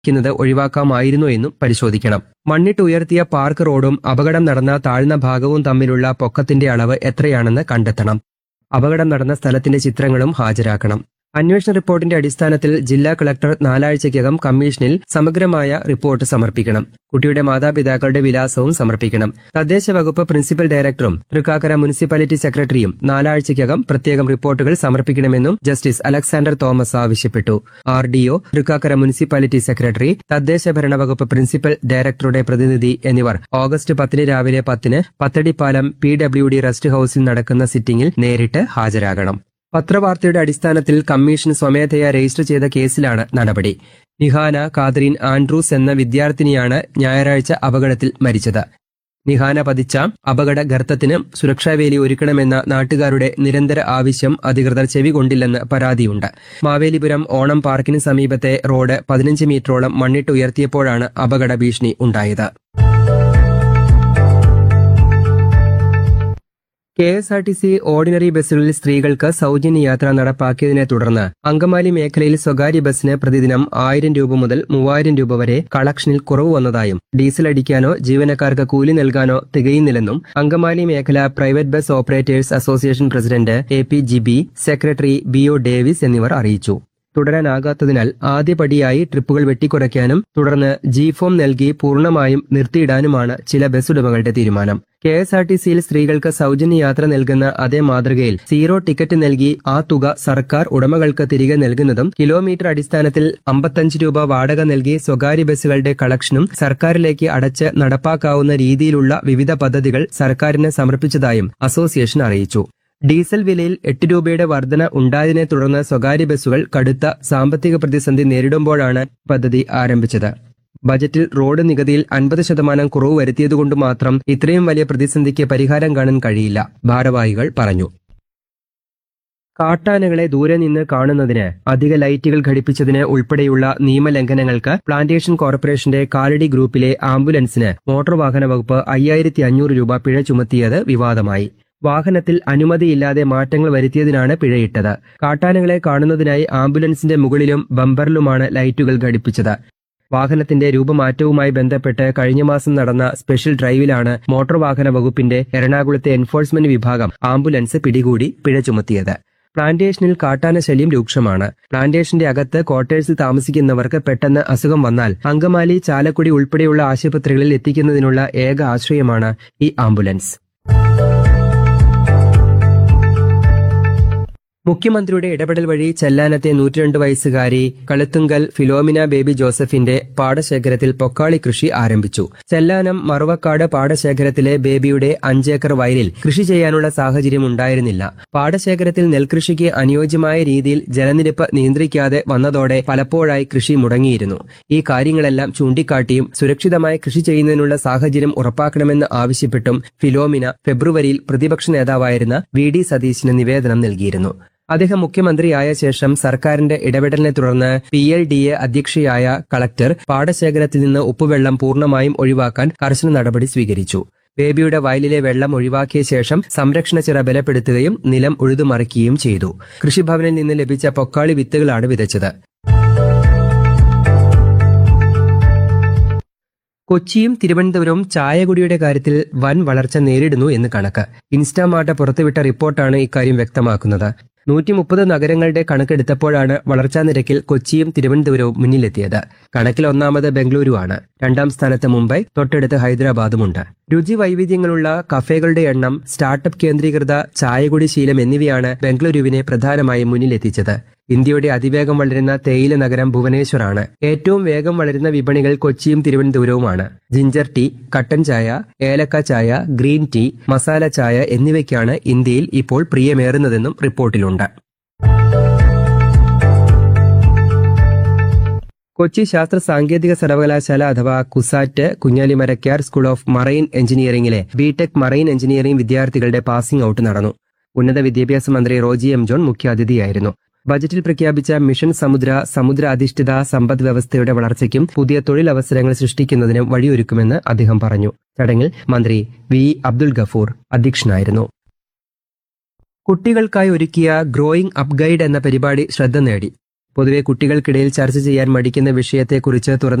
ക്കുന്നത് ഒഴിവാക്കാമായിരുന്നു എന്നും പരിശോധിക്കണം മണ്ണിട്ട് ഉയർത്തിയ പാർക്ക് റോഡും അപകടം നടന്ന താഴ്ന്ന ഭാഗവും തമ്മിലുള്ള പൊക്കത്തിന്റെ അളവ് എത്രയാണെന്ന് കണ്ടെത്തണം അപകടം നടന്ന സ്ഥലത്തിന്റെ ചിത്രങ്ങളും ഹാജരാക്കണം അന്വേഷണ റിപ്പോർട്ടിന്റെ അടിസ്ഥാനത്തിൽ ജില്ലാ കളക്ടർ നാലാഴ്ചയ്ക്കകം കമ്മീഷനിൽ സമഗ്രമായ റിപ്പോർട്ട് സമർപ്പിക്കണം കുട്ടിയുടെ മാതാപിതാക്കളുടെ വിലാസവും സമർപ്പിക്കണം തദ്ദേശ വകുപ്പ് പ്രിൻസിപ്പൽ ഡയറക്ടറും തൃക്കാക്കര മുനിസിപ്പാലിറ്റി സെക്രട്ടറിയും നാലാഴ്ചയ്ക്കകം പ്രത്യേകം റിപ്പോർട്ടുകൾ സമർപ്പിക്കണമെന്നും ജസ്റ്റിസ് അലക്സാണ്ടർ തോമസ് ആവശ്യപ്പെട്ടു R D O Thrikkakara municipality secretary തദ്ദേശ ഭരണ വകുപ്പ് പ്രിൻസിപ്പൽ ഡയറക്ടറുടെ പ്രതിനിധി എന്നിവർ ഓഗസ്റ്റ് പത്തിന് രാവിലെ പത്തിന് Pathadipalam P W D rest ഹൌസിൽ നടക്കുന്ന സിറ്റിംഗിൽ നേരിട്ട് ഹാജരാകണം പത്രവാർത്തയുടെ അടിസ്ഥാനത്തിൽ കമ്മീഷൻ സ്വമേധയാ രജിസ്റ്റർ ചെയ്ത കേസിലാണ് നടപടി നിഹാന കാതറിൻ ആൻഡ്രൂസ് എന്ന വിദ്യാർത്ഥിനിയാണ് ഞായറാഴ്ച അപകടത്തിൽ മരിച്ചത് നിഹാന പതിച്ച അപകട ഗർത്തത്തിന് സുരക്ഷാവേലി ഒരുക്കണമെന്ന നാട്ടുകാരുടെ നിരന്തര ആവശ്യം അധികൃതർ ചെവികൊണ്ടില്ലെന്ന് പരാതിയുണ്ട് മാവേലിപുരം ഓണം പാർക്കിന് സമീപത്തെ റോഡ് പതിനഞ്ച് മീറ്ററോളം മണ്ണിട്ട് ഉയർത്തിയപ്പോഴാണ് അപകട ഭീഷണി ഉണ്ടായത് K S R T C ordinary ബസ്സുകളിൽ സ്ത്രീകൾക്ക് സൗജന്യ യാത്ര നടപ്പാക്കിയതിനെ തുടർന്ന് അങ്കമാലി മേഖലയിൽ സ്വകാര്യ ബസ്സിന് പ്രതിദിനം ആയിരം രൂപ മുതൽ മൂവായിരം രൂപ വരെ കളക്ഷനിൽ കുറവ് വന്നതായും ഡീസൽ അടിക്കാനോ ജീവനക്കാർക്ക് കൂലി നൽകാനോ തികയുന്നില്ലെന്നും അങ്കമാലി മേഖല private bus operators association president A P Jibi secretary B O Davis എന്നിവർ അറിയിച്ചു തുടരാനാകാത്തതിനാൽ ആദ്യപടിയായി ട്രിപ്പുകൾ വെട്ടിക്കുറയ്ക്കാനും തുടർന്ന് ജി ഫോം നൽകി പൂർണ്ണമായും നിർത്തിയിടാനുമാണ് ചില ബസ് ഉടമകളുടെ തീരുമാനം കെ എസ് ആർ ടി സിയിൽ സ്ത്രീകൾക്ക് സൗജന്യ യാത്ര നൽകുന്ന അതേ മാതൃകയിൽ സീറോ ടിക്കറ്റ് നൽകി ആ തുക സർക്കാർ ഉടമകൾക്ക് തിരികെ നൽകുന്നതും കിലോമീറ്റർ അടിസ്ഥാനത്തിൽ അമ്പത്തഞ്ച് രൂപ വാടക നൽകി സ്വകാര്യ ബസ്സുകളുടെ കളക്ഷനും സർക്കാരിലേക്ക് അടച്ച് നടപ്പാക്കാവുന്ന രീതിയിലുള്ള വിവിധ പദ്ധതികൾ സർക്കാരിന് സമർപ്പിച്ചതായും അസോസിയേഷൻ അറിയിച്ചു ഡീസൽ വിലയിൽ എട്ട് രൂപയുടെ വർധന ഉണ്ടായതിനെ തുടർന്ന് സ്വകാര്യ ബസ്സുകൾ കടുത്ത സാമ്പത്തിക പ്രതിസന്ധി നേരിടുമ്പോഴാണ് പദ്ധതി ആരംഭിച്ചത് ബജറ്റിൽ റോഡ് നികുതിയിൽ അൻപത് ശതമാനം കുറവ് വരുത്തിയതുകൊണ്ട് മാത്രം ഇത്രയും വലിയ പ്രതിസന്ധിക്ക് പരിഹാരം കാണാൻ കഴിയില്ല ഭാരവാഹികൾ പറഞ്ഞു കാട്ടാനകളെ ദൂരെ നിന്ന് കാണുന്നതിന് അധിക ലൈറ്റുകൾ ഘടിപ്പിച്ചതിന് ഉൾപ്പെടെയുള്ള നിയമലംഘനങ്ങൾക്ക് പ്ലാന്റേഷൻ കോർപ്പറേഷന്റെ കാലടി ഗ്രൂപ്പിലെ ആംബുലൻസിന് മോട്ടോർ വാഹന വകുപ്പ് അയ്യായിരത്തി അഞ്ഞൂറ് രൂപ പിഴ ചുമത്തിയത് വിവാദമായി വാഹനത്തിൽ അനുമതിയില്ലാതെ മാറ്റങ്ങൾ വരുത്തിയതിനാണ് പിഴയിട്ടത് കാട്ടാനകളെ കാണുന്നതിനായി ആംബുലൻസിന്റെ മുകളിലും ബമ്പറിലുമാണ് ലൈറ്റുകൾ ഘടിപ്പിച്ചത് വാഹനത്തിന്റെ രൂപമാറ്റവുമായി ബന്ധപ്പെട്ട് കഴിഞ്ഞ മാസം നടന്ന സ്പെഷ്യൽ ഡ്രൈവിലാണ് മോട്ടോർ വാഹന വകുപ്പിന്റെ എറണാകുളത്തെ എൻഫോഴ്സ്മെന്റ് വിഭാഗം ആംബുലൻസ് പിടികൂടി പിഴ ചുമത്തിയത് പ്ലാന്റേഷനിൽ കാട്ടാന ശല്യം രൂക്ഷമാണ് പ്ലാന്റേഷന്റെ അകത്ത് ക്വാർട്ടേഴ്സിൽ താമസിക്കുന്നവർക്ക് പെട്ടെന്ന് അസുഖം വന്നാൽ അങ്കമാലി ചാലക്കുടി ഉൾപ്പെടെയുള്ള ആശുപത്രികളിൽ എത്തിക്കുന്നതിനുള്ള ഏക ആശ്രയമാണ് ഈ ആംബുലൻസ് മുഖ്യമന്ത്രിയുടെ ഇടപെടൽ വഴി ചെല്ലാനത്തെ നൂറ്റിരണ്ട് വയസ്സുകാരി കളുത്തുങ്കൽ ഫിലോമിന ബേബി ജോസഫിന്റെ പാടശേഖരത്തിൽ പൊക്കാളി കൃഷി ആരംഭിച്ചു ചെല്ലാനം മറുവക്കാട് പാടശേഖരത്തിലെ ബേബിയുടെ അഞ്ചേക്കർ വയലിൽ കൃഷി ചെയ്യാനുള്ള സാഹചര്യം ഉണ്ടായിരുന്നില്ല പാടശേഖരത്തിൽ നെൽകൃഷിക്ക് അനുയോജ്യമായ രീതിയിൽ ജലനിരപ്പ് നിയന്ത്രിക്കാതെ വന്നതോടെ പലപ്പോഴായി കൃഷി മുടങ്ങിയിരുന്നു ഈ കാര്യങ്ങളെല്ലാം ചൂണ്ടിക്കാട്ടിയും സുരക്ഷിതമായി കൃഷി ചെയ്യുന്നതിനുള്ള സാഹചര്യം ഉറപ്പാക്കണമെന്ന് ആവശ്യപ്പെട്ടും ഫിലോമിന ഫെബ്രുവരിയിൽ പ്രതിപക്ഷ നേതാവായിരുന്ന വി ഡി സതീശിന് നിവേദനം നൽകിയിരുന്നു അദ്ദേഹം മുഖ്യമന്ത്രിയായ ശേഷം സർക്കാരിന്റെ ഇടപെടലിനെ തുടർന്ന് പി എൽ ഡി എ അധ്യക്ഷയായ കളക്ടർ പാടശേഖരത്തിൽ നിന്ന് ഉപ്പുവെള്ളം പൂർണ്ണമായും ഒഴിവാക്കാൻ കർശന നടപടി സ്വീകരിച്ചു ബേബിയുടെ വയലിലെ വെള്ളം ഒഴിവാക്കിയ ശേഷം സംരക്ഷണ ചിറ ബലപ്പെടുത്തുകയും നിലം ഉഴുതുമറിക്കുകയും ചെയ്തു കൃഷിഭവനിൽ നിന്ന് ലഭിച്ച പൊക്കാളി വിത്തുകളാണ് വിതച്ചത് കൊച്ചിയും തിരുവനന്തപുരവും ചായകുടിയുടെ കാര്യത്തിൽ വൻ വളർച്ച നേരിടുന്നു എന്ന് കണക്ക് ഇൻസ്റ്റാമാർട്ട് പുറത്തുവിട്ട റിപ്പോർട്ടാണ് ഇക്കാര്യം വ്യക്തമാക്കുന്നത് നൂറ്റി മുപ്പത് നഗരങ്ങളുടെ കണക്കെടുത്തപ്പോഴാണ് വളർച്ചാ നിരക്കിൽ കൊച്ചിയും തിരുവനന്തപുരവും മുന്നിലെത്തിയത് കണക്കിൽ ഒന്നാമത് ബംഗളൂരുവാണ് രണ്ടാം സ്ഥാനത്ത് മുംബൈ തൊട്ടടുത്ത് ഹൈദരാബാദുമുണ്ട് രുചി വൈവിധ്യങ്ങളുള്ള കഫേകളുടെ എണ്ണം സ്റ്റാർട്ടപ്പ് കേന്ദ്രീകൃത ചായകുടി ശീലം എന്നിവയാണ് ബംഗളൂരുവിനെ പ്രധാനമായും മുന്നിലെത്തിച്ചത് ഇന്ത്യയുടെ അതിവേഗം വളരുന്ന തേയില നഗരം ഭുവനേശ്വറാണ് ഏറ്റവും വേഗം വളരുന്ന വിപണികൾ കൊച്ചിയും തിരുവനന്തപുരവുമാണ് ജിഞ്ചർ ടീ കട്ടൻ ചായ ഏലക്ക ചായ ഗ്രീൻ ടീ മസാല ചായ എന്നിവയ്ക്കാണ് ഇന്ത്യയിൽ ഇപ്പോൾ പ്രിയമേറുന്നതെന്നും റിപ്പോർട്ടിലുണ്ട് കൊച്ചി ശാസ്ത്ര സാങ്കേതിക സർവകലാശാല അഥവാ CUSAT Kunjali Marakkar school of marine എഞ്ചിനീയറിംഗിലെ ബിടെക് മറൈൻ എഞ്ചിനീയറിംഗ് വിദ്യാർത്ഥികളുടെ പാസിംഗ് ഔട്ട് നടന്നു ഉന്നത വിദ്യാഭ്യാസ മന്ത്രി റോജി എം ജോൺ മുഖ്യാതിഥിയായിരുന്നു ബജറ്റിൽ പ്രഖ്യാപിച്ച മിഷൻ സമുദ്ര സമുദ്ര അധിഷ്ഠിത സമ്പദ് വ്യവസ്ഥയുടെ വളർച്ചയ്ക്കും പുതിയ തൊഴിലവസരങ്ങൾ സൃഷ്ടിക്കുന്നതിനും വഴിയൊരുക്കുമെന്ന് അദ്ദേഹം പറഞ്ഞു ചടങ്ങിൽ മന്ത്രി വി അബ്ദുൽ ഗഫൂർ അധ്യക്ഷനായിരുന്നു കുട്ടികൾക്കായി ഒരുക്കിയ ഗ്രോയിങ് അപ്പ് ഗൈഡ് എന്ന പരിപാടി ശ്രദ്ധ നേടി പൊതുവെ കുട്ടികൾക്കിടയിൽ ചർച്ച ചെയ്യാൻ മടിക്കുന്ന വിഷയത്തെക്കുറിച്ച് തുറന്ന